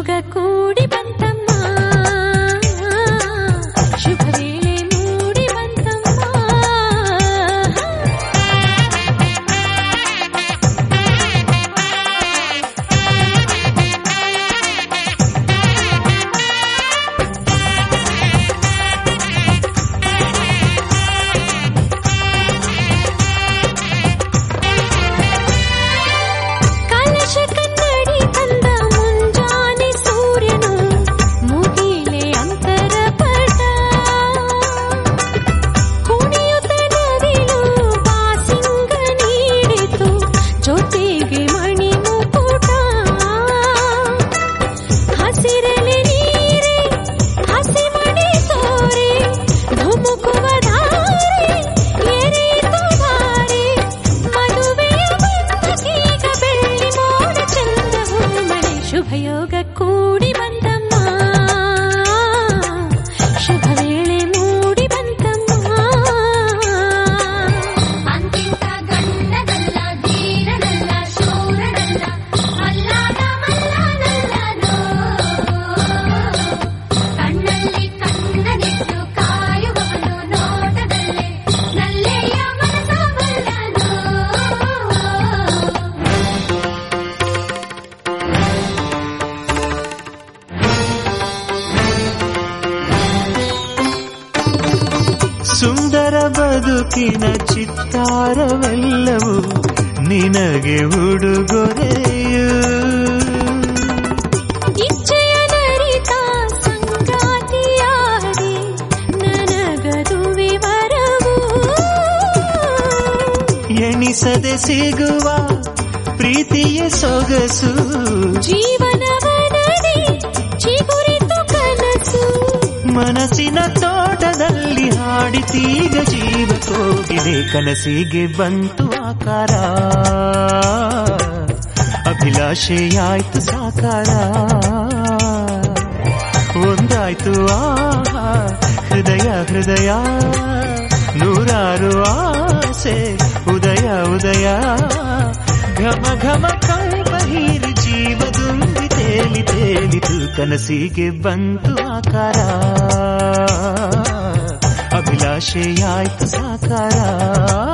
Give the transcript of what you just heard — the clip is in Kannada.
ಯೋಗ ಕೂಡಿ ಬಂತಮ್ಮ ಶುಭ ವೇಳೆ ಮೂಡಿ ಬಂತಮ್ಮ ಕಲಶ ಕನ್ನಡಿ ತಂದ ಮುಂಜಾನೆ ಸೂರ್ಯನು ಮುಗಿಲೆ ಅಂತರ ಪಟ ಕುಣಿಯುತ್ತ ನವಿಲು ಬಾಸಿಂಗ ನೀಡಿತು ಜೊತೆಗೆ ಮಣಿ ಮುಕುಟ ಹಸಿರಲೆ ನೀರೆ ಹಸಿ ಮಣಿ ತೋರೆ ಧುಮುಕುವ ಧಾರೆ ಎರೆಯಿತು ಧಾರೆ ಮದುವೆಯ ಬಂಧಕೀಗ ಬೆಳ್ಳಿ ಮೋಡ ಚಂದವು ಮಳೆ ಶುಭಯೋಗ ಕೂಡಿ ಬಂತಮ್ಮ ಶುಭ ವೇಳೆ ಮೂಡಿ ಬಂತಮ್ಮ ಅಂತಿಂತ ಗಂಡನಲ್ಲ ಧೀರನಲ್ಲ ಶೂರನಲ್ಲ ಮಲ್ಲಾದ ಮಲ್ಲನಲ್ಲನೋ ಕಣ್ಣಲ್ಲಿ ಕಣ್ಣನಿಟ್ಟು ಕಾಯುವವನು ನೋಟದಲ್ಲೇ ನಲ್ಲೆಯ ಮನಸ ಬಲ್ಲನೋ ಸುಂದರ ಬದುಕಿನ ಚಿತ್ತಾರವೆಲ್ಲವೂ ನಿನಗೆ ಉಡುಗೊರೆಯು ಇಚ್ಛೆಯ ನರಿತ ಸಂಗಾತಿಯಾಗಿ ನನಗದುವೆ ವರವು ಎಣಿಸದೆ ಸಿಗುವ ಪ್ರೀತಿಯ ಸೊಗಸು ಜೀವನವನದಿ ಚಿಗುರಿತು ಕನಸು ಮನಸ್ಸಿನ ತೋಟದಲ್ಲಿ ಹಾಡಿತೀಗ ಜೀವ ಕೋಗಿದೆ ಕನಸಿಗೆ ಬಂತು ಆಕಾರ ಅಭಿಲಾಷೆಯಾಯ್ತು ಸಾಕಾರ ಒಂದಾಯ್ತು ಆಹಾ ಹೃದಯ ಹೃದಯ ನೂರಾರು ಆಸೆ ಉದಯ ಉದಯ ಘಮ ಘಮ ಕಂಪ ಹೀರಿ ಜೀವದುಂಬಿ ತೇಲಿ ತೇಲಿತು ಕನಸಿಗೆ ಬಂತು ಆಕಾರ ಅಭಿಲಾಷೆಯಾಯ್ತು ಸಾಕಾರ